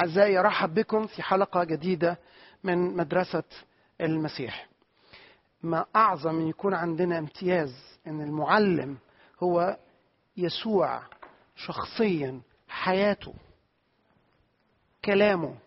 أعزائي أرحب بكم في حلقة جديدة من مدرسة المسيح ما أعظم أن يكون عندنا امتياز أن المعلم هو يسوع شخصيا حياته كلامه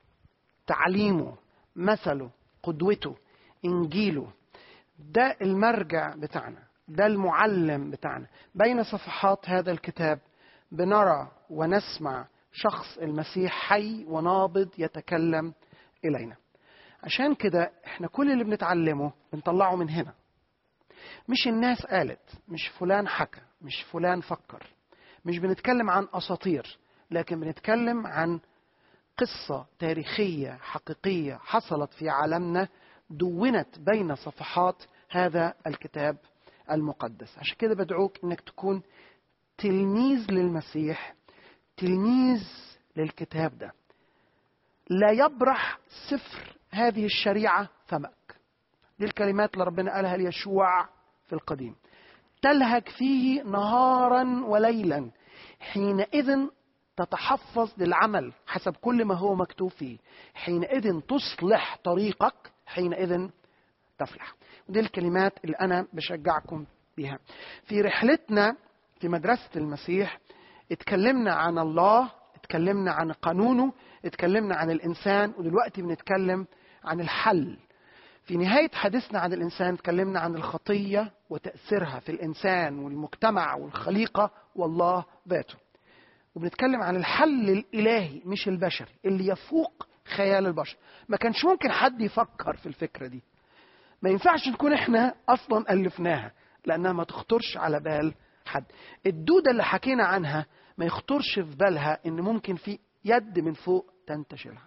تعليمه مثله قدوته انجيله ده المرجع بتاعنا ده المعلم بتاعنا بين صفحات هذا الكتاب بنرى ونسمع شخص المسيح حي ونابض يتكلم الينا عشان كده احنا كل اللي بنتعلمه بنطلعه من هنا مش الناس قالت مش فلان حكى مش فلان فكر مش بنتكلم عن اساطير لكن بنتكلم عن قصه تاريخيه حقيقيه حصلت في عالمنا دونت بين صفحات هذا الكتاب المقدس عشان كده بدعوك انك تكون تلميذ للمسيح تلميذ للكتاب ده لا يبرح سفر هذه الشريعة فمك دي الكلمات اللي ربنا قالها ليشوع في القديم تلهج فيه نهارا وليلا حينئذ تتحفظ للعمل حسب كل ما هو مكتوب فيه حينئذ تصلح طريقك حينئذ تفلح ودي الكلمات اللي أنا بشجعكم بها في رحلتنا في مدرسة المسيح اتكلمنا عن الله اتكلمنا عن قانونه اتكلمنا عن الإنسان ودلوقتي بنتكلم عن الحل في نهاية حديثنا عن الإنسان اتكلمنا عن الخطية وتأثيرها في الإنسان والمجتمع والخليقة والله ذاته وبنتكلم عن الحل الإلهي مش البشري اللي يفوق خيال البشر ما كانش ممكن حد يفكر في الفكرة دي ما ينفعش نكون احنا أصلا ألفناها لأنها ما تخطرش على بال حد الدودة اللي حكينا عنها ما يخطرش في بالها ان ممكن في يد من فوق تنتشلها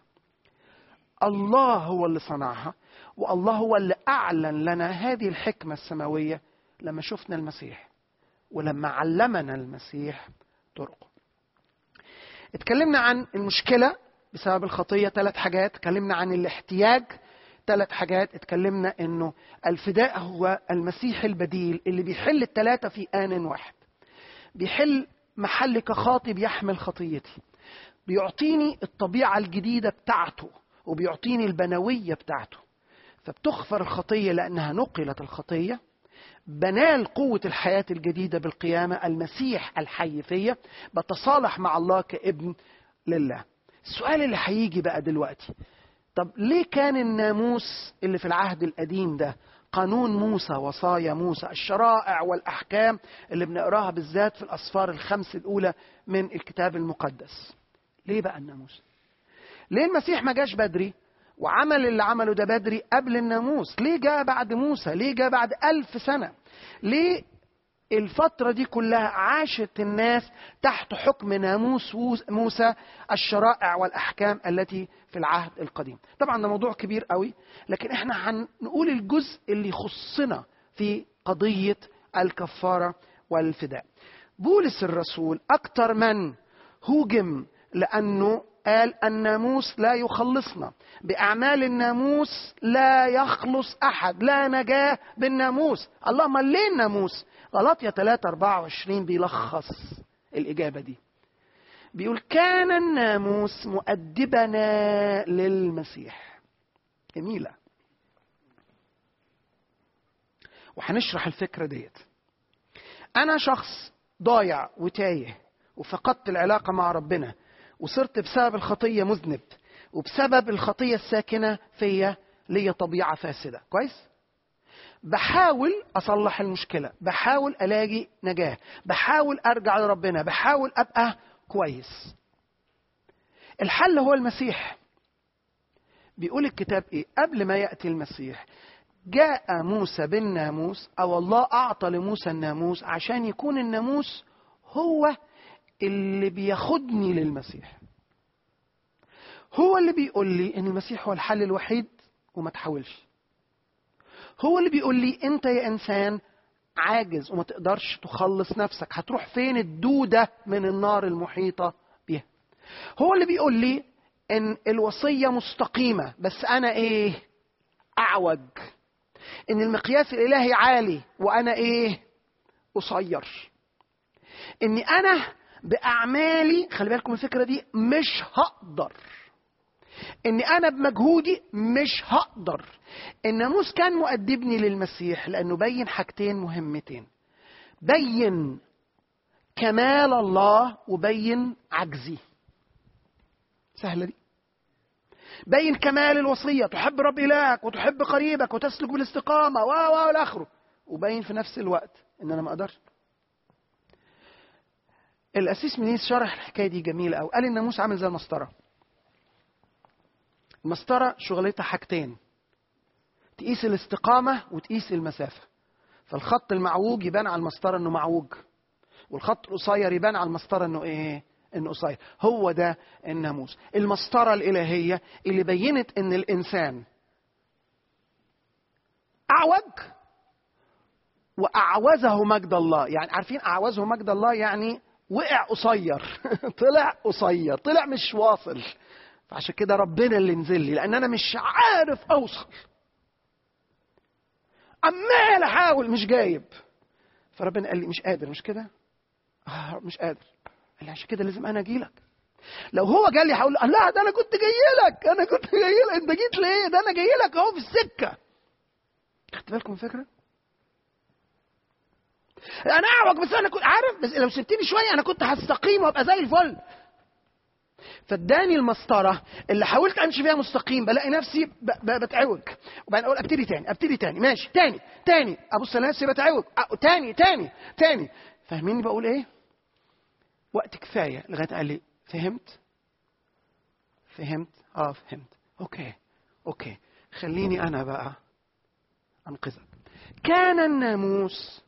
الله هو اللي صنعها والله هو اللي اعلن لنا هذه الحكمه السماويه لما شفنا المسيح ولما علمنا المسيح طرقه اتكلمنا عن المشكله بسبب الخطيه ثلاث حاجات اتكلمنا عن الاحتياج ثلاث حاجات اتكلمنا انه الفداء هو المسيح البديل اللي بيحل الثلاثه في ان واحد بيحل محل كخاطب يحمل خطيتي بيعطيني الطبيعة الجديدة بتاعته وبيعطيني البنوية بتاعته فبتغفر الخطية لأنها نقلت الخطية بنال قوة الحياة الجديدة بالقيامة المسيح الحي فيا بتصالح مع الله كابن لله السؤال اللي هيجي بقى دلوقتي طب ليه كان الناموس اللي في العهد القديم ده قانون موسى وصايا موسى الشرائع والأحكام اللي بنقراها بالذات في الأسفار الخمس الأولى من الكتاب المقدس ليه بقى الناموس ليه المسيح ما جاش بدري وعمل اللي عمله ده بدري قبل الناموس ليه جاء بعد موسى ليه جاء بعد ألف سنة ليه الفترة دي كلها عاشت الناس تحت حكم ناموس موسى الشرائع والأحكام التي في العهد القديم طبعا ده موضوع كبير قوي لكن احنا هنقول الجزء اللي يخصنا في قضية الكفارة والفداء بولس الرسول أكتر من هوجم لأنه قال الناموس لا يخلصنا بأعمال الناموس لا يخلص أحد لا نجاة بالناموس اللهم ليه الناموس غلطية 3 24 بيلخص الإجابة دي بيقول كان الناموس مؤدبنا للمسيح جميلة وهنشرح الفكرة ديت أنا شخص ضايع وتايه وفقدت العلاقة مع ربنا وصرت بسبب الخطية مذنب وبسبب الخطية الساكنة فيا ليا طبيعة فاسدة كويس؟ بحاول أصلح المشكلة بحاول ألاقي نجاة بحاول أرجع لربنا بحاول أبقى كويس الحل هو المسيح بيقول الكتاب إيه قبل ما يأتي المسيح جاء موسى بالناموس أو الله أعطى لموسى الناموس عشان يكون الناموس هو اللي بياخدني للمسيح هو اللي بيقول لي ان المسيح هو الحل الوحيد وما تحاولش هو اللي بيقول لي انت يا انسان عاجز وما تقدرش تخلص نفسك هتروح فين الدودة من النار المحيطة بيها هو اللي بيقول لي ان الوصية مستقيمة بس انا ايه اعوج ان المقياس الالهي عالي وانا ايه قصير اني انا باعمالي خلي بالكم الفكره دي مش هقدر اني انا بمجهودي مش هقدر الناموس كان مؤدبني للمسيح لانه بين حاجتين مهمتين بين كمال الله وبين عجزي سهله دي بين كمال الوصيه تحب رب الهك وتحب قريبك وتسلك بالاستقامه و و الى اخره وبين في نفس الوقت ان انا ما اقدرش الاسيس منيس شرح الحكايه دي جميله قوي قال الناموس عامل زي المسطره المسطره شغلتها حاجتين تقيس الاستقامه وتقيس المسافه فالخط المعوج يبان على المسطره انه معوج والخط القصير يبان على المسطره انه ايه انه قصير هو ده الناموس المسطره الالهيه اللي بينت ان الانسان اعوج واعوزه مجد الله يعني عارفين اعوزه مجد الله يعني وقع قصير طلع قصير طلع مش واصل فعشان كده ربنا اللي نزل لي لان انا مش عارف اوصل عمال احاول مش جايب فربنا قال لي مش قادر مش كده آه مش قادر قال لي عشان كده لازم انا اجي لك لو هو جالي لي هقول له لا ده انا كنت جاي لك انا كنت جاي لك انت جيت ليه ده انا جاي لك اهو في السكه خدت بالكم من الفكره انا اعوج بس انا كنت عارف بس لو سبتني شويه انا كنت هستقيم وابقى زي الفل فاداني المسطره اللي حاولت امشي فيها مستقيم بلاقي نفسي ب- ب- بتعوج وبعدين اقول ابتدي تاني ابتدي تاني ماشي تاني تاني ابص على نفسي بتعوج أ- تاني تاني تاني فاهميني بقول ايه؟ وقت كفايه لغايه قال لي فهمت؟ فهمت؟ اه فهمت اوكي اوكي خليني انا بقى انقذك كان الناموس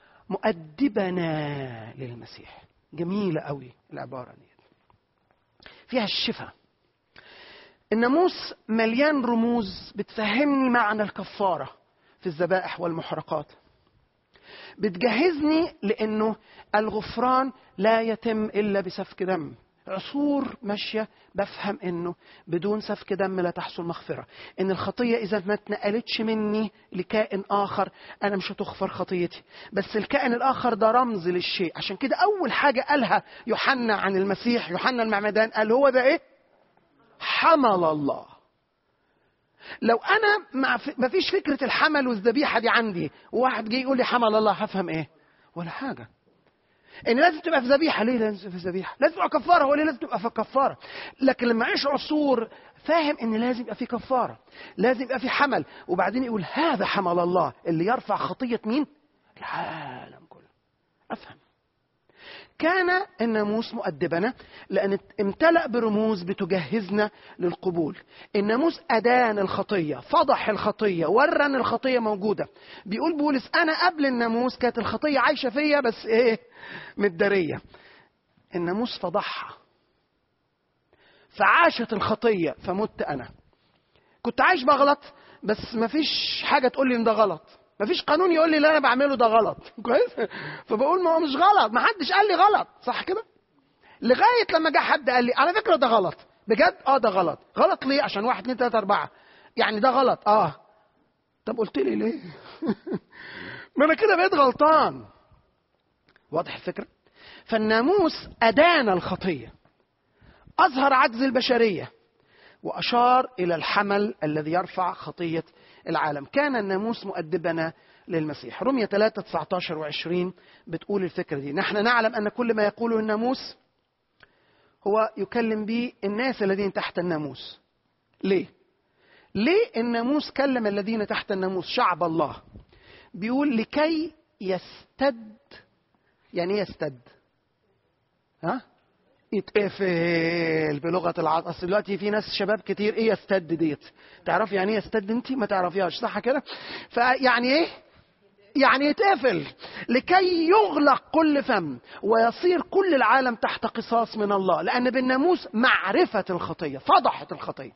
مؤدبنا للمسيح جميلة قوي العبارة دي فيها الشفاء الناموس مليان رموز بتفهمني معنى الكفارة في الذبائح والمحرقات بتجهزني لأنه الغفران لا يتم إلا بسفك دم عصور ماشية بفهم انه بدون سفك دم لا تحصل مغفرة ان الخطية اذا ما اتنقلتش مني لكائن اخر انا مش هتغفر خطيتي بس الكائن الاخر ده رمز للشيء عشان كده اول حاجة قالها يوحنا عن المسيح يوحنا المعمدان قال هو ده ايه حمل الله لو انا ما ف- ما فيش فكرة الحمل والذبيحة دي عندي وواحد جه يقول لي حمل الله هفهم ايه ولا حاجة ان لازم تبقى في ذبيحه ليه لازم في ذبيحه لازم تبقى كفاره هو ليه لازم تبقى في كفاره لكن لما اعيش عصور فاهم ان لازم يبقى في كفاره لازم يبقى في حمل وبعدين يقول هذا حمل الله اللي يرفع خطيه مين العالم كله افهم كان الناموس مؤدبنا لأن امتلأ برموز بتجهزنا للقبول الناموس أدان الخطية فضح الخطية ورى أن الخطية موجودة بيقول بولس أنا قبل الناموس كانت الخطية عايشة فيا بس إيه متدارية الناموس فضحها فعاشت الخطية فمت أنا كنت عايش بغلط بس مفيش حاجة تقول لي إن ده غلط مفيش قانون يقول لي اللي انا بعمله ده غلط كويس فبقول ما هو مش غلط ما حدش قال لي غلط صح كده لغايه لما جه حد قال لي على فكره ده غلط بجد اه ده غلط غلط ليه عشان واحد اتنين تلاته اربعه يعني ده غلط اه طب قلت لي ليه ما انا كده بقيت غلطان واضح الفكره فالناموس ادان الخطيه اظهر عجز البشريه واشار الى الحمل الذي يرفع خطيه العالم كان الناموس مؤدبنا للمسيح رمية 3 19 و20 بتقول الفكرة دي نحن نعلم أن كل ما يقوله الناموس هو يكلم به الناس الذين تحت الناموس ليه؟ ليه الناموس كلم الذين تحت الناموس شعب الله بيقول لكي يستد يعني ايه يستد ها يتقفل بلغه العصر اصل دلوقتي في ناس شباب كتير ايه يستد ديت تعرف يعني ايه يستد انت ما تعرفيهاش صح كده فيعني ايه يعني يتقفل لكي يغلق كل فم ويصير كل العالم تحت قصاص من الله لان بالناموس معرفه الخطيه فضحت الخطيه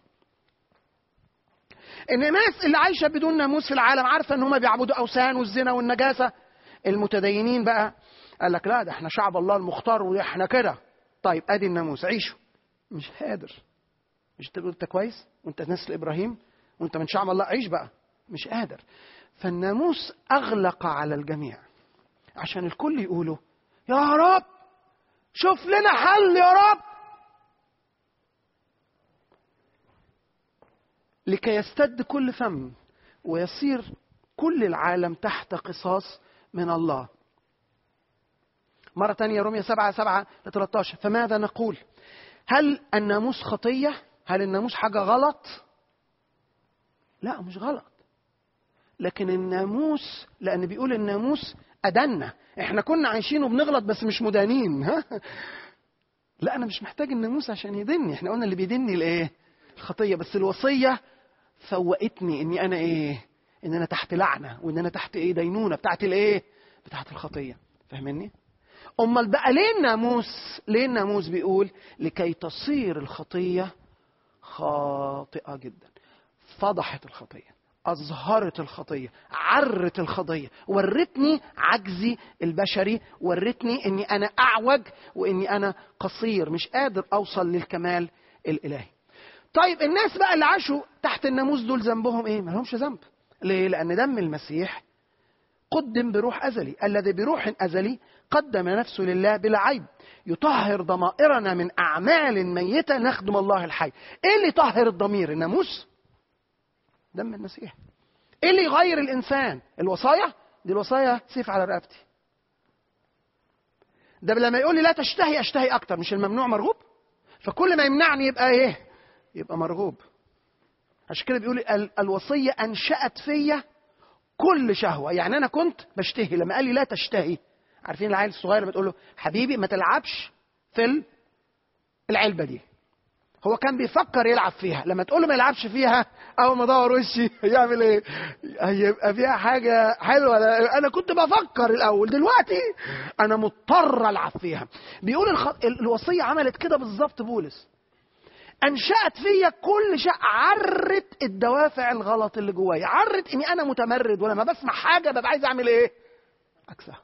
ان الناس اللي عايشه بدون ناموس في العالم عارفه ان هم بيعبدوا اوثان والزنا والنجاسه المتدينين بقى قال لك لا ده احنا شعب الله المختار واحنا كده طيب ادي الناموس عيشوا مش قادر مش تقول انت كويس وانت نسل ابراهيم وانت من شعب الله عيش بقى مش قادر فالناموس اغلق على الجميع عشان الكل يقولوا يا رب شوف لنا حل يا رب لكي يستد كل فم ويصير كل العالم تحت قصاص من الله مرة تانية رومية سبعة سبعة ل 13 فماذا نقول؟ هل الناموس خطية؟ هل الناموس حاجة غلط؟ لا مش غلط لكن الناموس لأن بيقول الناموس أدنا احنا كنا عايشين وبنغلط بس مش مدانين ها؟ لا أنا مش محتاج الناموس عشان يدني احنا قلنا اللي بيدني الإيه؟ الخطية بس الوصية فوقتني إني أنا إيه؟ إن أنا تحت لعنة وإن أنا تحت إيه؟ دينونة بتاعت الإيه؟ بتاعت الخطية فاهمني؟ امال بقى ليه الناموس ليه الناموس بيقول لكي تصير الخطيه خاطئه جدا فضحت الخطيه اظهرت الخطيه عرت الخطيه ورتني عجزي البشري ورتني اني انا اعوج واني انا قصير مش قادر اوصل للكمال الالهي طيب الناس بقى اللي عاشوا تحت الناموس دول ذنبهم ايه ما لهمش ذنب ليه لان دم المسيح قدم بروح أزلي الذي بروح أزلي قدم نفسه لله بلا عيب يطهر ضمائرنا من أعمال ميتة نخدم الله الحي إيه اللي يطهر الضمير الناموس دم المسيح إيه اللي يغير الإنسان الوصايا دي الوصايا سيف على رقبتي ده لما يقول لي لا تشتهي اشتهي اكتر مش الممنوع مرغوب فكل ما يمنعني يبقى ايه يبقى مرغوب عشان كده بيقول ال- الوصيه انشات فيا كل شهوة يعني أنا كنت بشتهي لما قال لي لا تشتهي عارفين العيل الصغير بتقول له حبيبي ما تلعبش في العلبة دي هو كان بيفكر يلعب فيها لما تقول له ما يلعبش فيها اول ما ادور وشي يعمل ايه هيبقى فيها حاجه حلوه انا كنت بفكر الاول دلوقتي انا مضطر العب فيها بيقول الخ... الوصيه عملت كده بالظبط بولس انشات فيا كل شيء عرت الدوافع الغلط اللي جوايا عرت اني انا متمرد ولما بسمع حاجه ببقى عايز اعمل ايه عكسها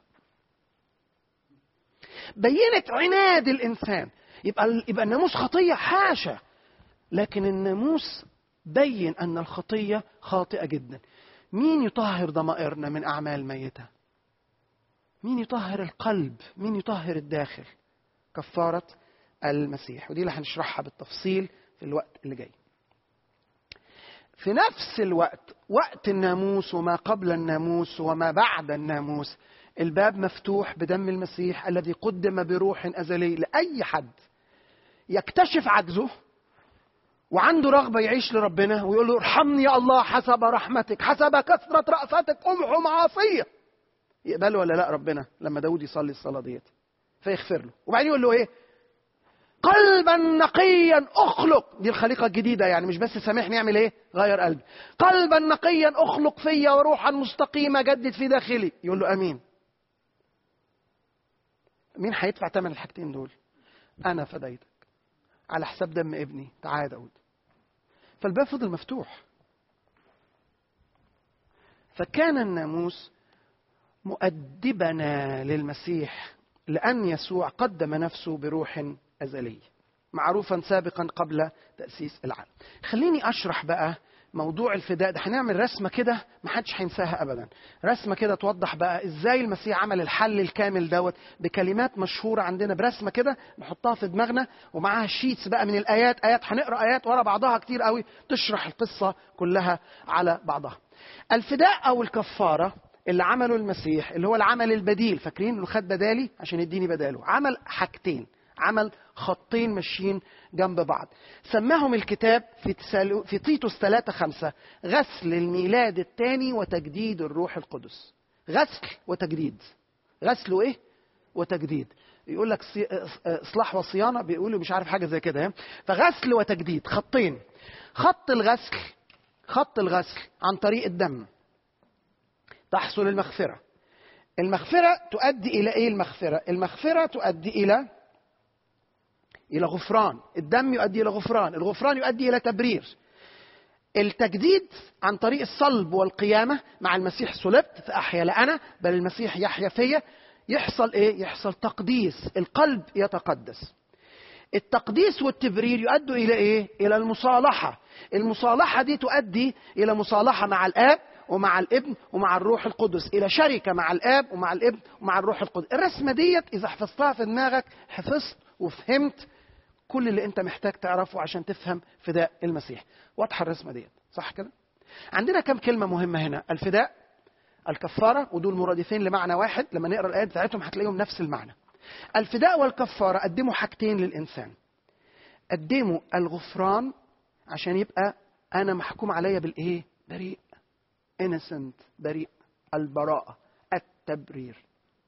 بينت عناد الانسان يبقى يبقى الناموس خطيه حاشا لكن الناموس بين ان الخطيه خاطئه جدا مين يطهر ضمائرنا من اعمال ميته مين يطهر القلب مين يطهر الداخل كفاره المسيح ودي اللي هنشرحها بالتفصيل في الوقت اللي جاي في نفس الوقت وقت الناموس وما قبل الناموس وما بعد الناموس الباب مفتوح بدم المسيح الذي قدم بروح ازلي لاي حد يكتشف عجزه وعنده رغبه يعيش لربنا ويقول له ارحمني يا الله حسب رحمتك حسب كثره رافتك امحو معاصيه يقبله ولا لا ربنا لما داود يصلي الصلاه ديت فيغفر له وبعدين يقول له ايه قلبا نقيا اخلق دي الخليقه الجديده يعني مش بس سامحني اعمل ايه غير قلبي قلبا نقيا اخلق فيا وروحا مستقيمه جدد في داخلي يقول له امين مين هيدفع ثمن الحاجتين دول انا فديتك على حساب دم ابني تعال يا داود فالباب فضل مفتوح فكان الناموس مؤدبنا للمسيح لأن يسوع قدم نفسه بروح أزلي معروفا سابقا قبل تأسيس العالم خليني أشرح بقى موضوع الفداء ده هنعمل رسمة كده ما حدش هينساها أبدا رسمة كده توضح بقى إزاي المسيح عمل الحل الكامل دوت بكلمات مشهورة عندنا برسمة كده نحطها في دماغنا ومعاها شيتس بقى من الآيات آيات هنقرأ آيات ورا بعضها كتير قوي تشرح القصة كلها على بعضها الفداء أو الكفارة اللي عمله المسيح اللي هو العمل البديل فاكرين انه خد بدالي عشان يديني بداله عمل حاجتين عمل خطين ماشيين جنب بعض سماهم الكتاب في, تسالو في تيتوس 3 5 غسل الميلاد الثاني وتجديد الروح القدس غسل وتجديد غسل وايه وتجديد يقول لك صي... اصلاح وصيانه بيقولوا مش عارف حاجه زي كده فغسل وتجديد خطين خط الغسل خط الغسل عن طريق الدم تحصل المغفرة المغفرة تؤدي إلى إيه المغفرة المغفرة تؤدي إلى إلى غفران الدم يؤدي إلى غفران الغفران يؤدي إلى تبرير التجديد عن طريق الصلب والقيامة مع المسيح صلبت فأحيا لا أنا بل المسيح يحيا فيا يحصل إيه يحصل تقديس القلب يتقدس التقديس والتبرير يؤدوا إلى إيه إلى المصالحة المصالحة دي تؤدي إلى مصالحة مع الآب ومع الابن ومع الروح القدس الى شركه مع الاب ومع الابن ومع الروح القدس الرسمه ديت اذا حفظتها في دماغك حفظت وفهمت كل اللي انت محتاج تعرفه عشان تفهم فداء المسيح واضحه الرسمه ديت صح كده عندنا كم كلمة مهمة هنا الفداء الكفارة ودول مرادفين لمعنى واحد لما نقرأ الآيات بتاعتهم هتلاقيهم نفس المعنى الفداء والكفارة قدموا حاجتين للإنسان قدموا الغفران عشان يبقى أنا محكوم عليا بالإيه بريء innocent بريء البراءة التبرير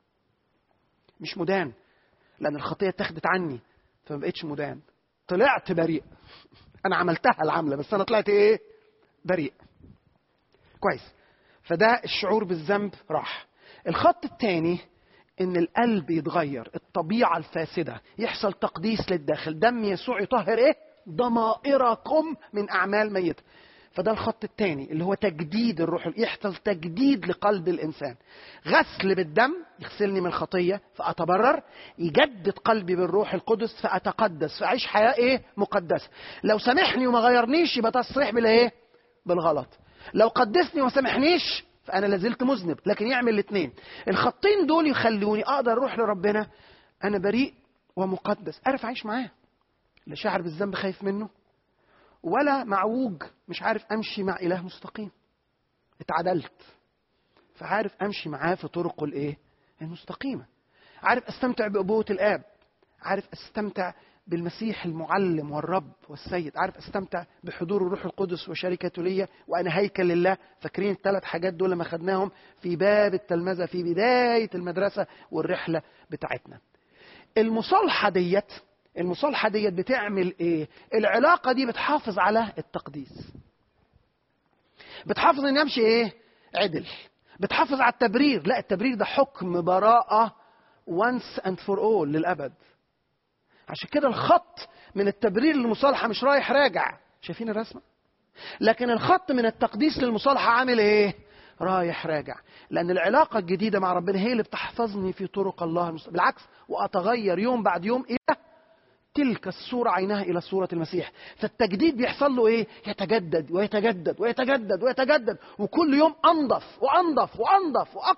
مش مدان لأن الخطية اتخذت عني فما بقتش مدان طلعت بريء أنا عملتها العملة بس أنا طلعت إيه بريء كويس فده الشعور بالذنب راح الخط الثاني ان القلب يتغير الطبيعه الفاسده يحصل تقديس للداخل دم يسوع يطهر ايه ضمائركم من اعمال ميته فده الخط الثاني اللي هو تجديد الروح يحصل تجديد لقلب الانسان غسل بالدم يغسلني من الخطيه فاتبرر يجدد قلبي بالروح القدس فاتقدس فاعيش حياه ايه مقدسه لو سامحني وما غيرنيش يبقى تصريح بالايه بالغلط لو قدسني وما سامحنيش فانا لازلت مذنب لكن يعمل الاثنين الخطين دول يخلوني اقدر اروح لربنا انا بريء ومقدس اعرف اعيش معاه لا شاعر بالذنب خايف منه ولا معوج مش عارف امشي مع اله مستقيم اتعدلت فعارف امشي معاه في طرقه الايه المستقيمه عارف استمتع بابوه الاب عارف استمتع بالمسيح المعلم والرب والسيد عارف استمتع بحضور الروح القدس وشركته ليا وانا هيكل لله فاكرين الثلاث حاجات دول لما خدناهم في باب التلمذه في بدايه المدرسه والرحله بتاعتنا المصالحه ديت المصالحه ديت بتعمل ايه العلاقه دي بتحافظ على التقديس بتحافظ ان يمشي ايه عدل بتحافظ على التبرير لا التبرير ده حكم براءه once and for all للابد عشان كده الخط من التبرير للمصالحه مش رايح راجع شايفين الرسمه لكن الخط من التقديس للمصالحه عامل ايه رايح راجع لان العلاقه الجديده مع ربنا هي اللي بتحفظني في طرق الله المستقيم بالعكس واتغير يوم بعد يوم الى تلك الصورة عينها إلى صورة المسيح فالتجديد بيحصل له إيه يتجدد ويتجدد ويتجدد ويتجدد وكل يوم أنظف وأنظف وأنظف وأق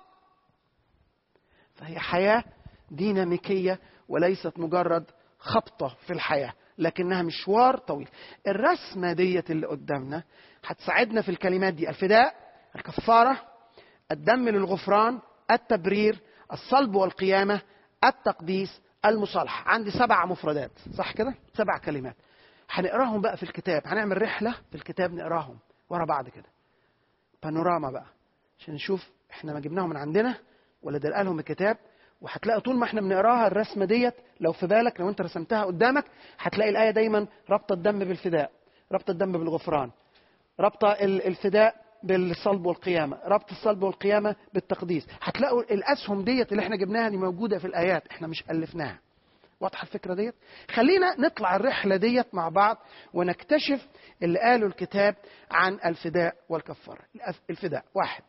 فهي حياة ديناميكية وليست مجرد خبطة في الحياة لكنها مشوار طويل الرسمة ديت اللي قدامنا هتساعدنا في الكلمات دي الفداء الكفارة الدم للغفران التبرير الصلب والقيامة التقديس المصالحة عندي سبع مفردات صح كده سبع كلمات هنقراهم بقى في الكتاب هنعمل رحلة في الكتاب نقراهم ورا بعض كده بانوراما بقى عشان نشوف احنا ما جبناهم من عندنا ولا ده لهم الكتاب وهتلاقي طول ما احنا بنقراها الرسمه ديت لو في بالك لو انت رسمتها قدامك هتلاقي الايه دايما ربط الدم بالفداء ربط الدم بالغفران ربط الفداء بالصلب والقيامه ربط الصلب والقيامه بالتقديس هتلاقوا الاسهم ديت اللي احنا جبناها دي موجوده في الايات احنا مش الفناها واضحه الفكره ديت خلينا نطلع الرحله ديت مع بعض ونكتشف اللي قاله الكتاب عن الفداء والكفاره الفداء واحد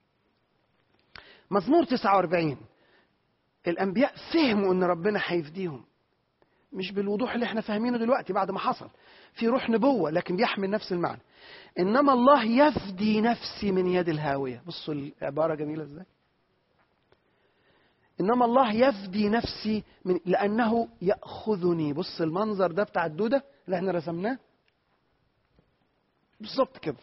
مزمور 49 الانبياء فهموا ان ربنا هيفديهم مش بالوضوح اللي احنا فاهمينه دلوقتي بعد ما حصل في روح نبوه لكن بيحمل نفس المعنى انما الله يفدي نفسي من يد الهاويه بصوا العباره جميله ازاي انما الله يفدي نفسي من لانه ياخذني بص المنظر ده بتاع الدوده اللي احنا رسمناه بالظبط كده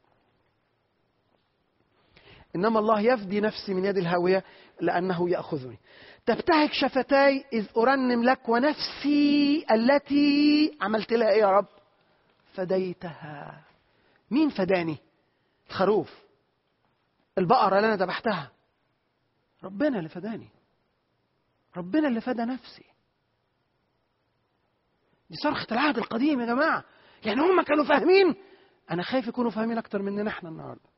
انما الله يفدي نفسي من يد الهاويه لانه ياخذني تبتهج شفتاي اذ ارنم لك ونفسي التي عملت لها ايه يا رب فديتها مين فداني الخروف البقره اللي انا ذبحتها ربنا اللي فداني ربنا اللي فدى نفسي دي صرخة العهد القديم يا جماعة يعني هم كانوا فاهمين أنا خايف يكونوا فاهمين أكتر مننا إحنا النهاردة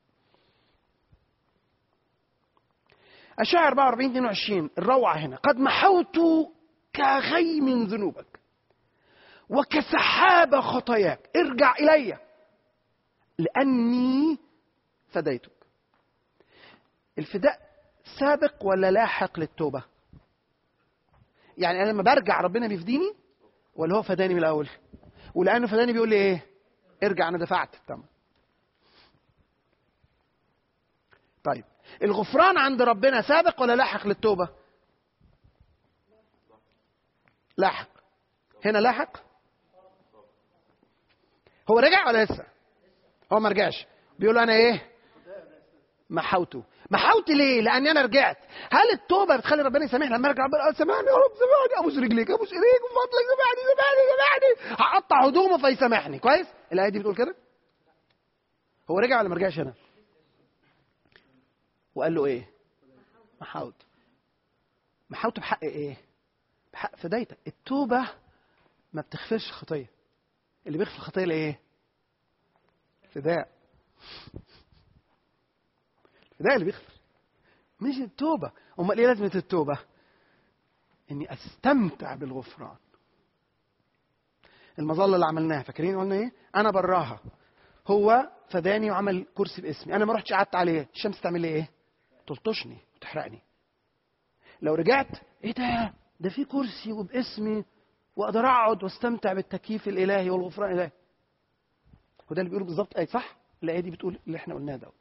أشاعر 44 22 الروعة هنا قد محوت كغيم ذنوبك وكسحاب خطاياك ارجع إلي لأني فديتك الفداء سابق ولا لاحق للتوبة يعني أنا لما برجع ربنا بيفديني ولا هو فداني من الأول ولأنه فداني بيقول لي إيه ارجع أنا دفعت تمام طيب الغفران عند ربنا سابق ولا لاحق للتوبة لاحق هنا لاحق هو رجع ولا لسه هو ما رجعش بيقول انا ايه محوته محوت ليه لاني انا رجعت هل التوبه بتخلي ربنا يسامحني لما ارجع ربنا سامحني يا رب سامحني ابوس رجليك ابوس ايديك من فضلك سامحني سامحني سامحني هقطع هدومه فيسامحني كويس الايه دي بتقول كده هو رجع ولا ما رجعش هنا وقال له ايه محوت محوته بحق ايه بحق فدايتك التوبه ما بتغفرش خطيه اللي بيغفر الخطيه الايه فداء الفداء اللي بيغفر مش التوبه امال ايه لازمه التوبه اني استمتع بالغفران المظله اللي عملناها فاكرين قلنا ايه انا براها هو فداني وعمل كرسي باسمي انا ما رحتش قعدت عليه الشمس تعمل لي ايه تلطشني وتحرقني لو رجعت ايه ده ده في كرسي وباسمي واقدر اقعد واستمتع بالتكييف الالهي والغفران الالهي وده اللي بيقوله بالظبط ايه صح الايه دي بتقول اللي احنا قلناه دوت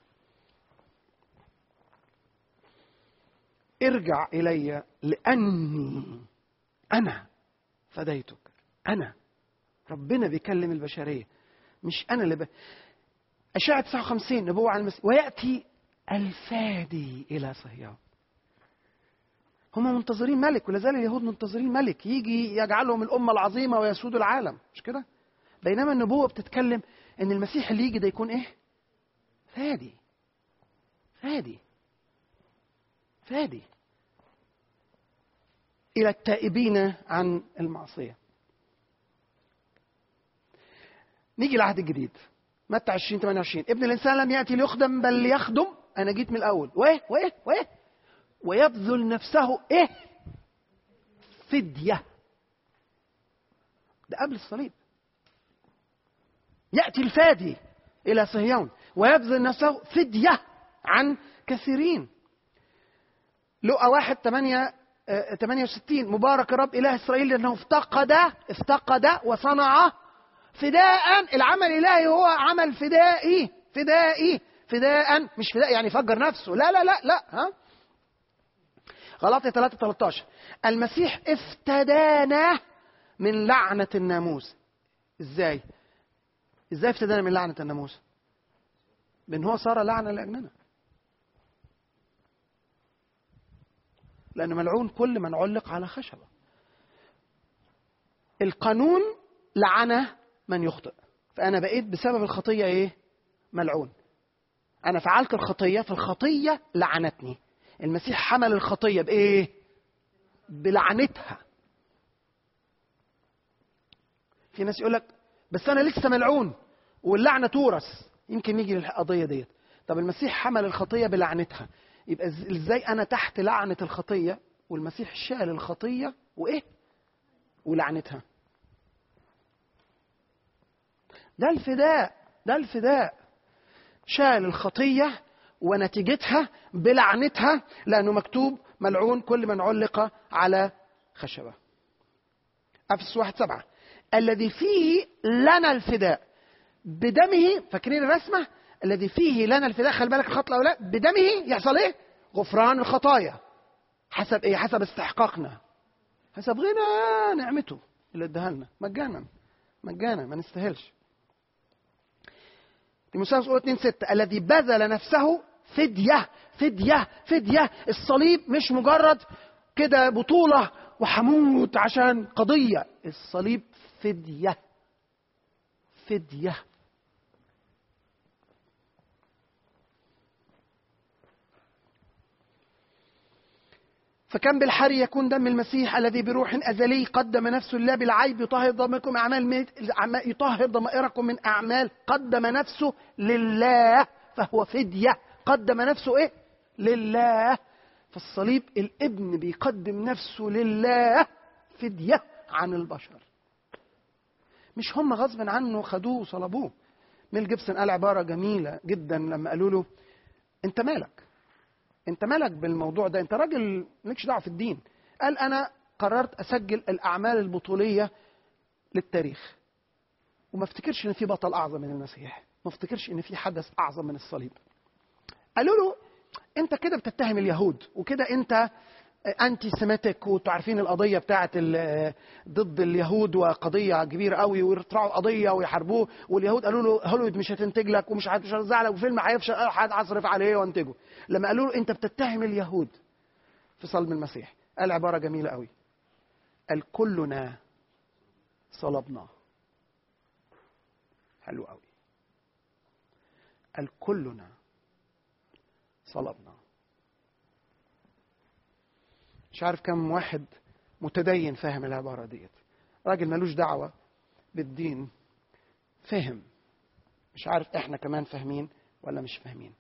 ارجع الي لاني انا فديتك انا ربنا بيكلم البشريه مش انا اللي ب... اشعه 59 نبوه عن المسيح وياتي الفادي الى صهيون هم منتظرين ملك ولا زال اليهود منتظرين ملك يجي يجعلهم الامه العظيمه ويسود العالم مش كده بينما النبوه بتتكلم ان المسيح اللي يجي ده يكون ايه فادي فادي فادي الى التائبين عن المعصيه نيجي العهد الجديد متى 20 28 ابن الانسان لم ياتي ليخدم بل ليخدم انا جيت من الاول وايه وايه وايه ويبذل نفسه ايه فديه ده قبل الصليب ياتي الفادي الى صهيون ويبذل نفسه فديه عن كثيرين لقى واحد 8 68 مبارك الرب اله اسرائيل لانه افتقد افتقد وصنع فداء العمل الالهي هو عمل فدائي فدائي فداء مش فداء يعني فجر نفسه لا لا لا لا ها غلطي 3 13 المسيح افتدانا من لعنة الناموس ازاي ازاي افتدانا من لعنة الناموس بان هو صار لعنة لاجلنا لأن ملعون كل من علق على خشبة القانون لعنة من يخطئ فأنا بقيت بسبب الخطية إيه؟ ملعون أنا فعلت الخطية فالخطية لعنتني المسيح حمل الخطية بإيه؟ بلعنتها في ناس يقول لك بس أنا لسه ملعون واللعنة تورث يمكن نيجي للقضية ديت طب المسيح حمل الخطية بلعنتها يبقى ازاي انا تحت لعنه الخطيه والمسيح شال الخطيه وايه ولعنتها ده الفداء ده الفداء شال الخطيه ونتيجتها بلعنتها لانه مكتوب ملعون كل من علق على خشبه افس واحد سبعة الذي فيه لنا الفداء بدمه فاكرين الرسمه الذي فيه لنا الفداء خلي بالك الخط الاولاني بدمه يحصل ايه؟ غفران الخطايا حسب ايه؟ حسب استحقاقنا حسب غنى نعمته اللي اداها لنا مجانا مجانا ما نستاهلش تيموثاوس اولى 2 6 الذي بذل نفسه فديه فديه فديه الصليب مش مجرد كده بطوله وحموت عشان قضيه الصليب فديه فديه فكم بالحري يكون دم المسيح الذي بروح أزلي قدم نفسه لله بالعيب يطهر ضمائركم أعمال يطهر ضمائركم من أعمال قدم نفسه لله فهو فدية قدم نفسه إيه؟ لله فالصليب الابن بيقدم نفسه لله فدية عن البشر مش هم غصب عنه خدوه وصلبوه ميل جيبسون قال عبارة جميلة جدا لما قالوا له أنت مالك انت مالك بالموضوع ده انت راجل مالكش دعوه في الدين قال انا قررت اسجل الاعمال البطوليه للتاريخ وما افتكرش ان في بطل اعظم من المسيح ما افتكرش ان في حدث اعظم من الصليب قالوا له انت كده بتتهم اليهود وكده انت انتي سيميتك وانتوا عارفين القضيه بتاعه ال- ضد اليهود وقضيه كبيره قوي ويطلعوا قضيه ويحاربوه واليهود قالوا له هوليوود مش هتنتج لك ومش هتوزع لك وفيلم هيفشل هصرف عليه وانتجه لما قالوا له انت بتتهم اليهود في صلب المسيح قال عباره جميله قوي قال كلنا صلبناه حلو قوي قال كلنا صلبناه مش عارف كم واحد متدين فاهم العبارة ديت راجل ملوش دعوة بالدين فهم مش عارف احنا كمان فاهمين ولا مش فاهمين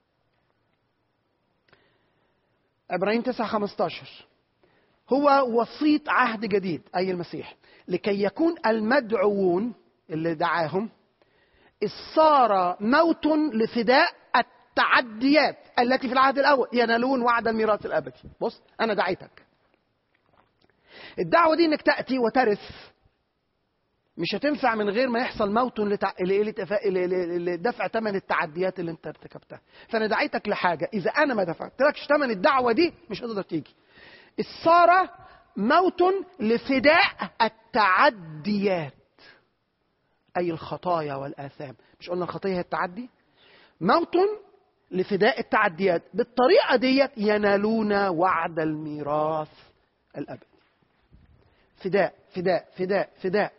عبرانيين 9 15 هو وسيط عهد جديد أي المسيح لكي يكون المدعوون اللي دعاهم إذ صار موت لفداء التعديات التي في العهد الأول ينالون وعد الميراث الأبدي بص أنا دعيتك الدعوة دي إنك تأتي وترث مش هتنفع من غير ما يحصل موت لتع... ل- لتف- ل- ل- لدفع ثمن التعديات اللي انت ارتكبتها فانا دعيتك لحاجه اذا انا ما دفعتلكش ثمن الدعوه دي مش هتقدر تيجي الصار موت لفداء التعديات اي الخطايا والاثام مش قلنا الخطيه هي التعدي موت لفداء التعديات بالطريقه ديت ينالون وعد الميراث الابدي فداء فداء فداء فداء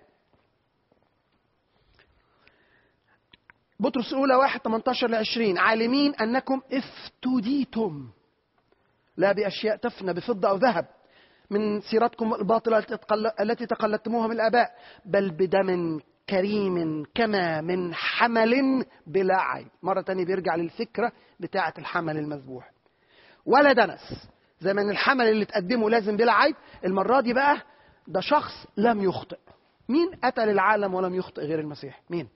بطرس الأولى 1 18 ل 20 عالمين أنكم افتديتم لا بأشياء تفنى بفضة أو ذهب من سيرتكم الباطلة التي تقل- التي تقلدتموها من الآباء بل بدم كريم كما من حمل بلا عيب مرة تانية بيرجع للفكرة بتاعة الحمل المذبوح ولا دنس زي ما ان الحمل اللي تقدمه لازم بلا عيب المرة دي بقى ده شخص لم يخطئ مين قتل العالم ولم يخطئ غير المسيح مين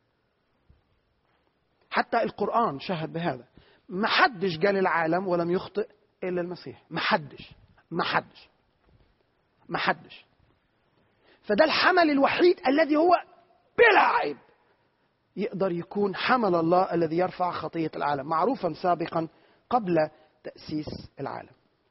حتى القرآن شهد بهذا ما حدش جال العالم ولم يخطئ إلا المسيح ما حدش ما حدش ما حدش فده الحمل الوحيد الذي هو بلا عيب يقدر يكون حمل الله الذي يرفع خطية العالم معروفا سابقا قبل تأسيس العالم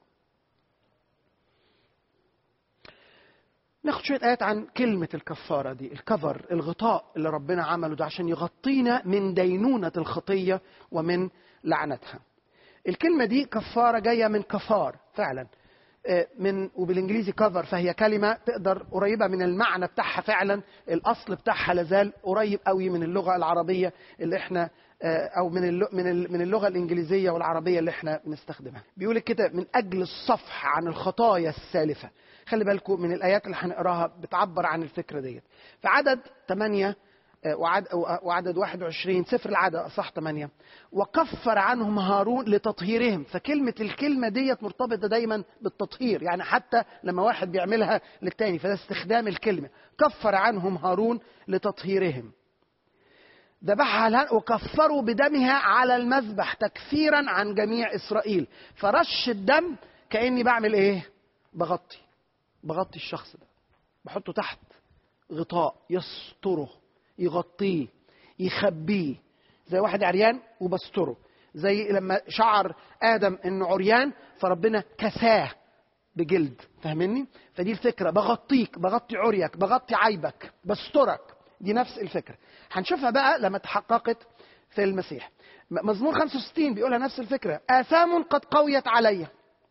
ناخد شوية آيات عن كلمة الكفارة دي الكفر الغطاء اللي ربنا عمله ده عشان يغطينا من دينونة الخطية ومن لعنتها الكلمة دي كفارة جاية من كفار فعلا آه، من وبالانجليزي كفر فهي كلمة تقدر قريبة من المعنى بتاعها فعلا الأصل بتاعها لازال قريب قوي من اللغة العربية اللي احنا آه، أو من اللغة من ال- من اللغة الإنجليزية والعربية اللي احنا بنستخدمها بيقول كده من أجل الصفح عن الخطايا السالفة خلي بالكم من الآيات اللي هنقراها بتعبر عن الفكرة ديت في عدد 8 آه، وعد وعدد 21 سفر العدد اصح 8 وكفر عنهم هارون لتطهيرهم فكلمه الكلمه ديت مرتبطه دايما بالتطهير يعني حتى لما واحد بيعملها للتاني فده استخدام الكلمه كفر عنهم هارون لتطهيرهم ذبحها الهن وكفروا بدمها على المذبح تكفيرا عن جميع اسرائيل فرش الدم كاني بعمل ايه بغطي بغطي الشخص ده بحطه تحت غطاء يستره يغطيه يخبيه زي واحد عريان وبستره زي لما شعر ادم انه عريان فربنا كساه بجلد فاهمني فدي الفكره بغطيك بغطي عريك بغطي عيبك بسترك دي نفس الفكره هنشوفها بقى لما تحققت في المسيح م- مزمور 65 بيقولها نفس الفكره اثام قد قويت علي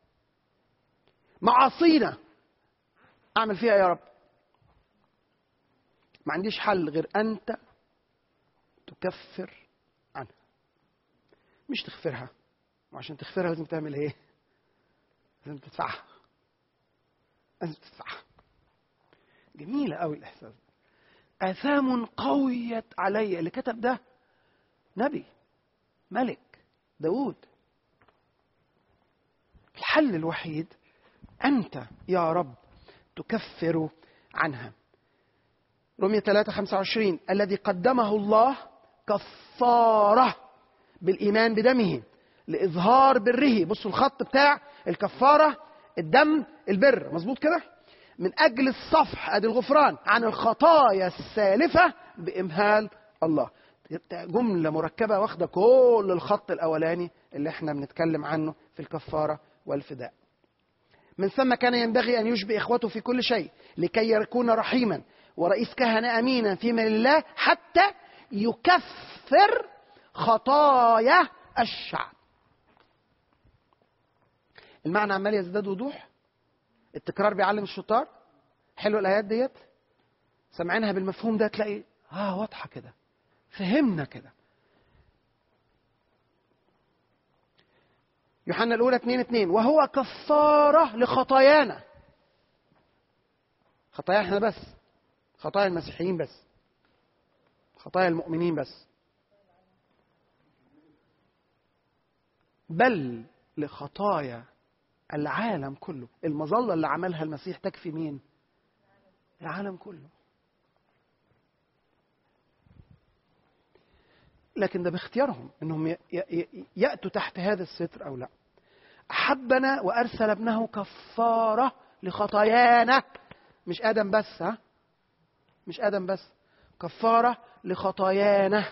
معاصينا اعمل فيها يا رب ما عنديش حل غير انت تكفر عنها مش تغفرها وعشان تغفرها لازم تعمل ايه لازم تدفعها لازم تدفعها جميلة قوي الإحساس ده آثام قويت علي اللي كتب ده نبي ملك داود الحل الوحيد أنت يا رب تكفر عنها رمية 3 25 الذي قدمه الله كفارة بالإيمان بدمه لإظهار بره بصوا الخط بتاع الكفارة الدم البر مظبوط كده من أجل الصفح أدي الغفران عن الخطايا السالفة بإمهال الله جملة مركبة واخدة كل الخط الأولاني اللي احنا بنتكلم عنه في الكفارة والفداء من ثم كان ينبغي أن يشبه إخوته في كل شيء لكي يكون رحيما ورئيس كهنة أمينا في من الله حتى يكفر خطايا الشعب المعنى عمال يزداد وضوح التكرار بيعلم الشطار حلو الآيات ديت سامعينها بالمفهوم ده تلاقي اه واضحة كده فهمنا كده يوحنا الأولى 2 2 وهو كفارة لخطايانا خطايا احنا بس خطايا المسيحيين بس خطايا المؤمنين بس بل لخطايا العالم كله المظلة اللي عملها المسيح تكفي مين العالم كله لكن ده باختيارهم انهم ي- ي- ياتوا تحت هذا الستر او لا احبنا وارسل ابنه كفاره لخطايانا مش ادم بس ها مش ادم بس كفاره لخطايانا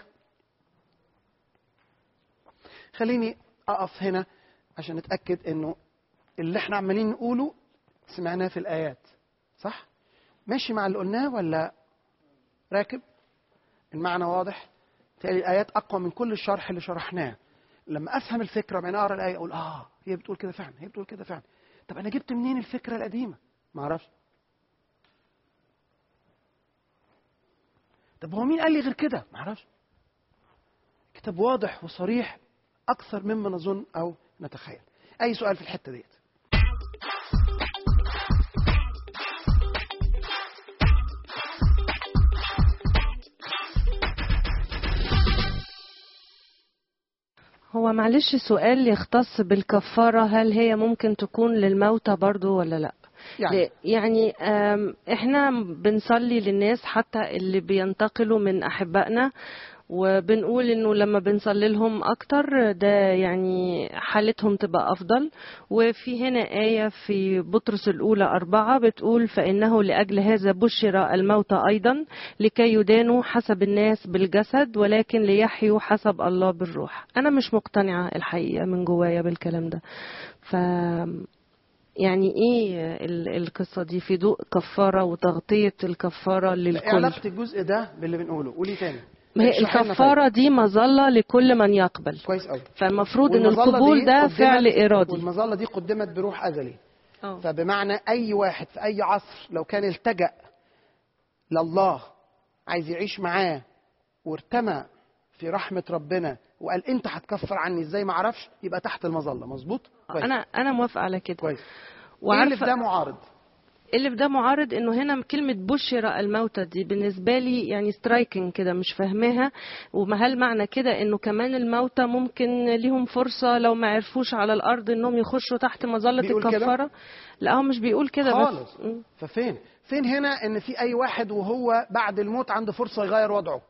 خليني اقف هنا عشان نتاكد انه اللي احنا عمالين نقوله سمعناه في الايات صح ماشي مع اللي قلناه ولا راكب المعنى واضح تالي الآيات أقوى من كل الشرح اللي شرحناه لما أفهم الفكرة من أقرأ الآية أقول آه هي بتقول كده فعلا هي بتقول كده فعلا طب أنا جبت منين الفكرة القديمة ما أعرفش طب هو مين قال لي غير كده ما أعرفش كتاب واضح وصريح أكثر مما نظن أو نتخيل أي سؤال في الحتة ديت هو معلش سؤال يختص بالكفارة هل هي ممكن تكون للموتى برضو ولا لا يعني ل- يعني آم، احنا بنصلي للناس حتى اللي بينتقلوا من احبائنا وبنقول انه لما بنصلي لهم اكتر ده يعني حالتهم تبقى افضل وفي هنا آية في بطرس الاولى اربعة بتقول فانه لاجل هذا بشر الموتى ايضا لكي يدانوا حسب الناس بالجسد ولكن ليحيوا حسب الله بالروح انا مش مقتنعة الحقيقة من جوايا بالكلام ده ف يعني ايه ال- القصة دي في ضوء كفارة وتغطية الكفارة ايه للكل علاقة الجزء ده باللي بنقوله قولي تاني ما هي اشرحي لنا الكفارة دي مظلة لكل من يقبل طيب. كويس قوي فالمفروض ان والمظلة القبول دي ده قدمت- فعل ارادي والمظلة دي قدمت بروح أزلي اه فبمعنى أي واحد في أي عصر لو كان التجأ لله عايز يعيش معاه وارتمى في رحمة ربنا وقال أنت هتكفر عني إزاي ما أعرفش يبقى تحت المظلة مظبوط؟ كويس انا انا موافقة على كده كويس إيه اللي في ده وعارفة معارض؟ اللي في ده معارض انه هنا كلمة بشر الموتى دي بالنسبة لي يعني سترايكنج كده مش فاهماها وهل معنى كده انه كمان الموتى ممكن ليهم فرصة لو ما عرفوش على الارض انهم يخشوا تحت مظلة بيقول كده؟ الكفارة لا هو مش بيقول كده خالص بس م. ففين؟ فين هنا إن في أي واحد وهو بعد الموت عنده فرصة يغير وضعه؟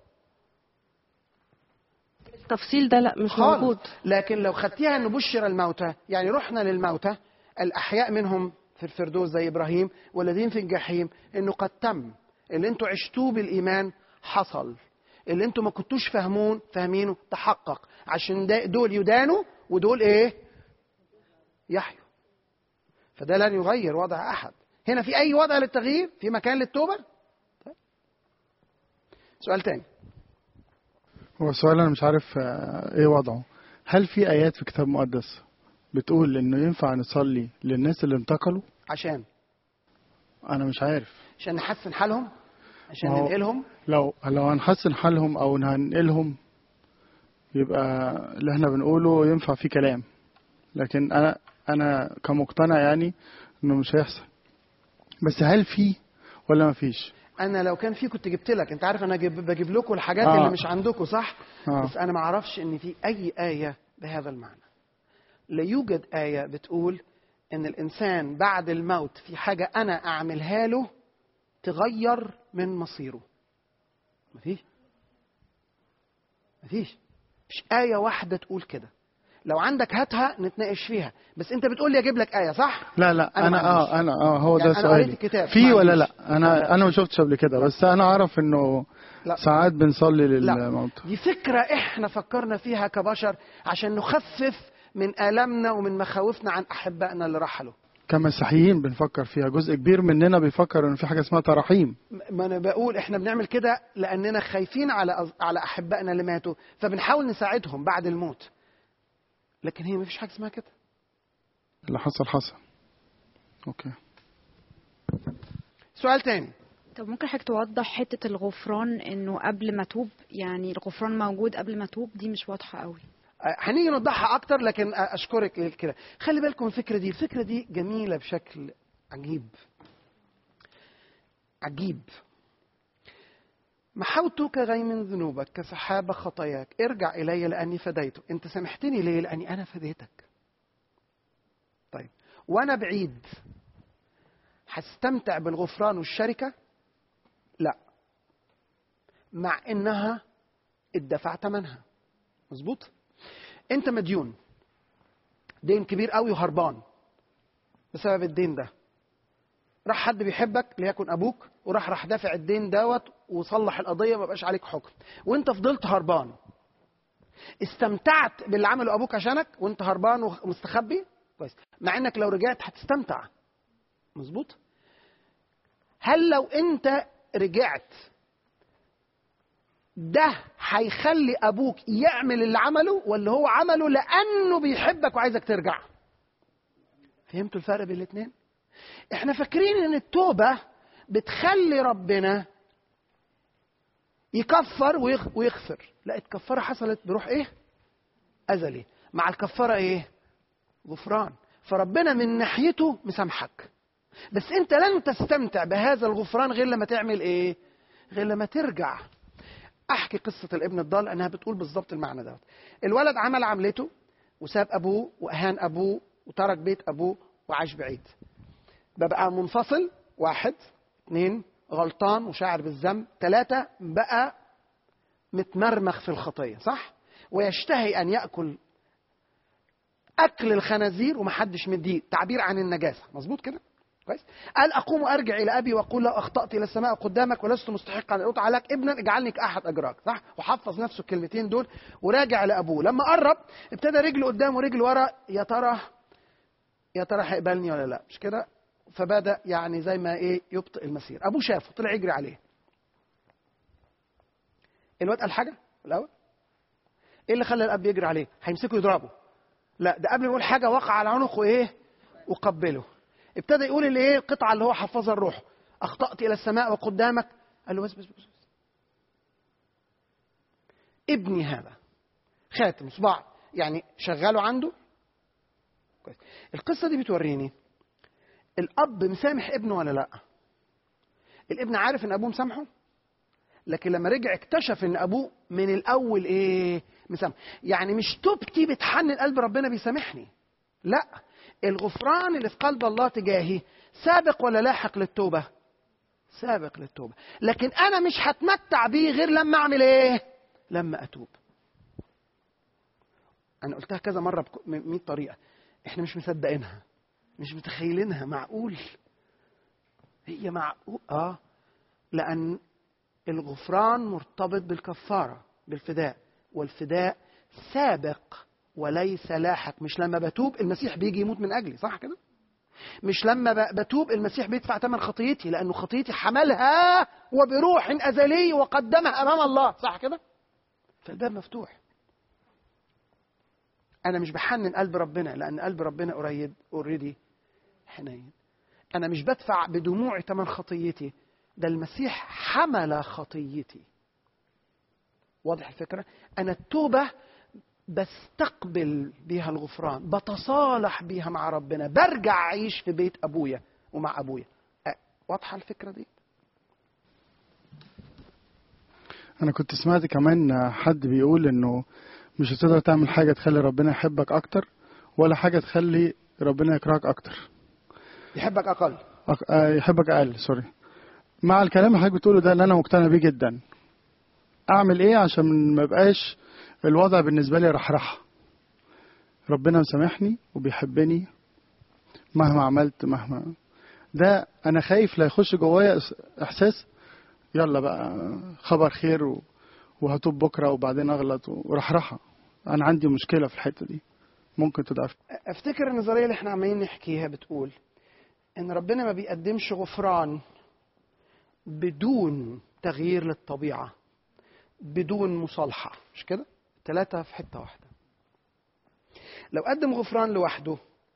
التفصيل ده لا مش خالص موجود لكن لو خدتيها ان بشر الموتى يعني رحنا للموتى الاحياء منهم في الفردوس زي ابراهيم والذين في الجحيم انه قد تم اللي انتوا عشتوه بالايمان حصل اللي انتوا ما كنتوش فاهمون فاهمينه تحقق عشان ده دول يدانوا ودول ايه يحيوا فده لن يغير وضع احد هنا في اي وضع للتغيير في مكان للتوبه طيب. سؤال تاني هو السؤال انا مش عارف آه، ايه وضعه هل في ايات في كتاب مقدس بتقول انه ينفع نصلي للناس اللي انتقلوا عشان انا مش عارف عشان نحسن حالهم عشان ما هو- ننقلهم لو لو هنحسن حالهم او هننقلهم يبقى اللي احنا بنقوله ينفع فيه كلام لكن انا انا كمقتنع يعني انه مش هيحصل بس هل في ولا ما فيش انا لو كان في كنت جبت لك انت عارف انا جب بجيب لكم الحاجات آه. اللي مش عندكم صح آه. بس انا ما اعرفش ان في اي ايه بهذا المعنى لا يوجد ايه بتقول ان الانسان بعد الموت في حاجه انا اعملها له تغير من مصيره مفيش مفيش مش ايه واحده تقول كده لو عندك هاتها نتناقش فيها بس انت بتقول لي اجيب لك ايه صح لا لا أنا انا, ما عنديش. اه انا اه هو يعني ده أنا قريت سؤالي الكتاب، في ما ولا عنديش. لا انا انا ما شفتش قبل كده بس انا اعرف انه لا. ساعات بنصلي لا للموتى دي فكرة احنا فكرنا فيها كبشر عشان نخفف من آلامنا ومن مخاوفنا عن أحبائنا اللي رحلوا كمسيحيين بنفكر فيها جزء كبير مننا بيفكر ان في حاجه اسمها تراحيم ما انا بقول احنا بنعمل كده لاننا خايفين على أز- على احبائنا اللي ماتوا فبنحاول نساعدهم بعد الموت لكن هي مفيش حاجه اسمها كده اللي حصل حصل اوكي سؤال تاني طب ممكن حضرتك توضح حتة الغفران انه قبل ما توب يعني الغفران موجود قبل ما توب دي مش واضحة قوي آه، هنيجي نوضحها اكتر لكن آه، اشكرك كده خلي بالكم من الفكره دي الفكره دي جميله بشكل عجيب عجيب محوتك غيم ذنوبك كسحاب خطاياك ارجع الي لاني فديتك انت سامحتني ليه لاني انا فديتك طيب وانا بعيد هستمتع بالغفران والشركه لا مع انها اتدفع ثمنها مظبوط انت مديون دين كبير قوي وهربان بسبب الدين ده راح حد بيحبك ليكن ابوك وراح راح دافع الدين دوت وصلح القضيه ما بقاش عليك حكم وانت فضلت هربان استمتعت باللي عمله ابوك عشانك وانت هربان ومستخبي كويس مع انك لو رجعت هتستمتع مظبوط هل لو انت رجعت ده هيخلي ابوك يعمل اللي عمله ولا هو عمله لانه بيحبك وعايزك ترجع فهمتوا الفرق بين الاثنين احنا فاكرين ان التوبه بتخلي ربنا يكفر ويغ- ويغفر لا الكفاره حصلت بروح ايه ازلي مع الكفاره ايه غفران فربنا من ناحيته مسامحك بس انت لن تستمتع بهذا الغفران غير لما تعمل ايه غير لما ترجع احكي قصه الابن الضال لانها بتقول بالظبط المعنى دوت الولد عمل عملته وساب ابوه واهان ابوه وترك بيت ابوه وعاش بعيد ده بقى منفصل واحد اثنين غلطان وشاعر بالذنب ثلاثة بقى متمرمخ في الخطية صح؟ ويشتهي أن يأكل أكل الخنازير ومحدش مديه تعبير عن النجاسة مظبوط كده؟ كويس؟ قال أقوم وأرجع إلى أبي وأقول له أخطأت إلى السماء قدامك ولست مستحقا أن أطع لك ابنا اجعلني كأحد أجراك صح؟ وحفظ نفسه الكلمتين دول وراجع لأبوه لما قرب ابتدى رجل قدام ورجل ورا يا ترى يا ترى هيقبلني ولا لا مش كده فبدا يعني زي ما ايه يبطئ المسير ابوه شافه طلع يجري عليه الواد قال حاجه في الاول ايه اللي خلى الاب يجري عليه هيمسكه يضربه لا ده قبل ما يقول حاجه وقع على عنقه ايه وقبله ابتدى يقول اللي ايه القطعه اللي هو حفظها الروح اخطات الى السماء وقدامك قال له بس بس بس, بس. ابني هذا خاتم صباع يعني شغاله عنده كويس القصه دي بتوريني الاب مسامح ابنه ولا لا الابن عارف ان ابوه مسامحه لكن لما رجع اكتشف ان ابوه من الاول ايه مسامح يعني مش توبتي بتحنن قلب ربنا بيسامحني لا الغفران اللي في قلب الله تجاهي سابق ولا لاحق للتوبه سابق للتوبه لكن انا مش هتمتع بيه غير لما اعمل ايه لما اتوب انا قلتها كذا مره ب 100 طريقه احنا مش مصدقينها مش متخيلينها معقول هي معقول اه لان الغفران مرتبط بالكفاره بالفداء والفداء سابق وليس لاحق مش لما بتوب المسيح بيجي يموت من اجلي صح كده مش لما ب- بتوب المسيح بيدفع ثمن خطيتي لانه خطيتي حملها وبروح ازلي وقدمها امام الله صح كده فالباب مفتوح انا مش بحنن قلب ربنا لان قلب ربنا قريب اوريدي حنين انا مش بدفع بدموعي ثمن خطيتي ده المسيح حمل خطيتي واضح الفكره انا التوبه بستقبل بيها الغفران بتصالح بيها مع ربنا برجع اعيش في بيت ابويا ومع ابويا أه، واضحه الفكره دي انا كنت سمعت كمان حد بيقول انه مش هتقدر تعمل حاجه تخلي ربنا يحبك اكتر ولا حاجه تخلي ربنا يكرهك اكتر يحبك اقل أك... آه، يحبك اقل سوري مع الكلام اللي حضرتك بتقوله ده اللي انا مقتنع بيه جدا اعمل ايه عشان ما يبقاش الوضع بالنسبه لي رحرحه ربنا مسامحني وبيحبني مهما عملت مهما ده انا خايف لا يخش جوايا إس- احساس يلا بقى خبر خير و... وهتوب بكره وبعدين اغلط ورحرحه انا عندي مشكله في الحته دي ممكن تضعف افتكر النظريه اللي احنا عمالين نحكيها بتقول ان ربنا ما بيقدمش غفران بدون تغيير للطبيعه بدون مصالحه مش كده ثلاثه في حته واحده لو قدم غفران لوحده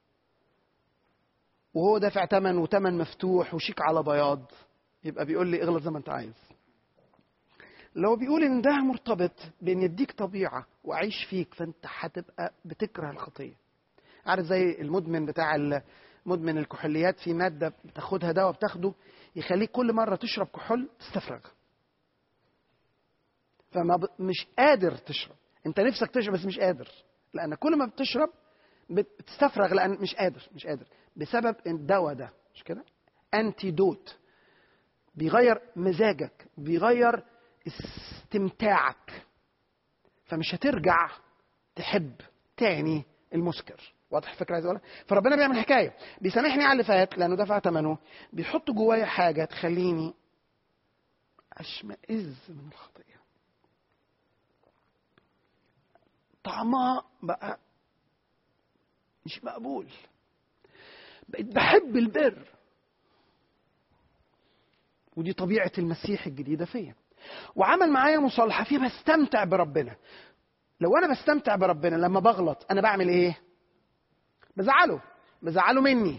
وهو دافع ثمن وثمن مفتوح وشيك على بياض يبقى بيقول لي اغلط زي ما انت عايز لو بيقول ان ده مرتبط بان يديك طبيعه واعيش فيك فانت هتبقى بتكره الخطيه عارف زي المدمن بتاع ال- مدمن الكحوليات في ماده بتاخدها دواء بتاخده يخليك كل مره تشرب كحول تستفرغ فما ب... مش قادر تشرب انت نفسك تشرب بس مش قادر لان كل ما بتشرب بت- بتستفرغ لان مش قادر مش قادر بسبب الدواء ده مش كده انتيدوت بيغير مزاجك بيغير استمتاعك فمش هترجع تحب تاني المسكر واضح الفكره عايز اقولها فربنا بيعمل حكايه بيسامحني على اللي فات لانه دفع ثمنه بيحط جوايا حاجه تخليني اشمئز من الخطيه طعمها بقى مش مقبول بقيت بحب البر ودي طبيعة المسيح الجديدة فيا وعمل معايا مصالحة فيها بستمتع بربنا لو أنا بستمتع بربنا لما بغلط أنا بعمل إيه؟ بزعله بزعله مني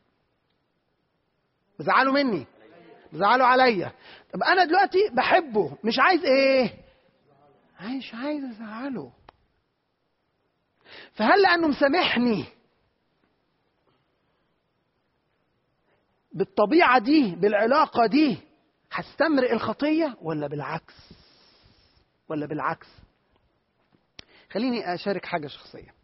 بزعله مني بزعله عليا طب أنا دلوقتي بحبه مش عايز إيه؟ عايز عايز أزعله فهل لأنه مسامحني بالطبيعة دي بالعلاقة دي هستمرئ الخطية ولا بالعكس ولا بالعكس خليني أشارك حاجة شخصية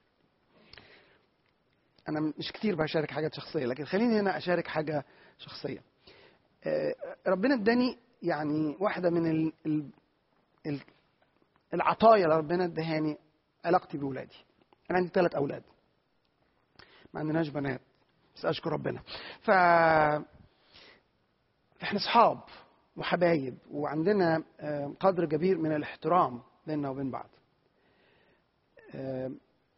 أنا مش كتير بشارك حاجات شخصية لكن خليني هنا أشارك حاجة شخصية آه، ربنا اداني يعني واحدة من ال ال ال العطايا اللي ربنا ادهاني علاقتي بولادي أنا عندي ثلاث أولاد ما عندناش بنات بس اشكر ربنا ف احنا اصحاب وحبايب وعندنا آه، قدر كبير من الاحترام بيننا وبين بعض آه،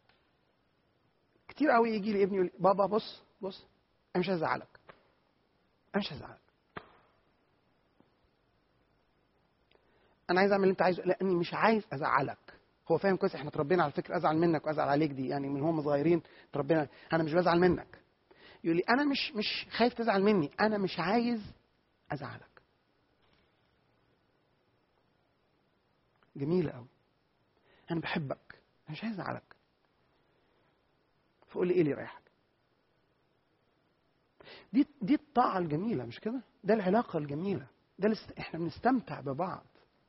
كتير قوي يجي لي ابني يقول لي بابا بص بص انا مش هزعلك انا مش هزعلك انا عايز اعمل اللي انت عايزه لاني مش عايز ازعلك هو فاهم كويس احنا اتربينا على فكره ازعل منك وازعل عليك دي يعني من هم صغيرين اتربينا انا مش بزعل منك يقول لي انا مش مش خايف تزعل مني انا مش عايز ازعلك جميلة قوي انا بحبك انا مش عايز ازعلك فقول لي ايه اللي يريحك دي دي الطاعة الجميلة مش كده ده العلاقة الجميلة ده الاست... احنا بنستمتع ببعض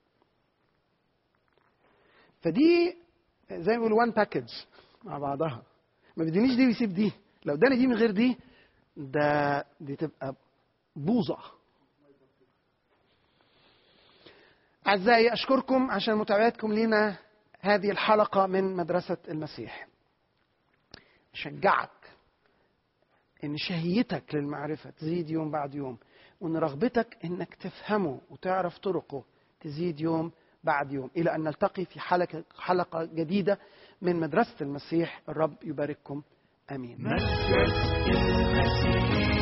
فدي زي ما بيقولوا وان باكج مع بعضها ما بدينيش دي ويسيب دي لو اداني دي من غير دي ده دي تبقى بوظة أعزائي أشكركم عشان متابعتكم لنا هذه الحلقة من مدرسة المسيح أشجعك إن شهيتك للمعرفة تزيد يوم بعد يوم وإن رغبتك إنك تفهمه وتعرف طرقه تزيد يوم بعد يوم إلى أن نلتقي في حلقة, حلقة جديدة من مدرسة المسيح الرب يبارككم آمين مدرسة المسيح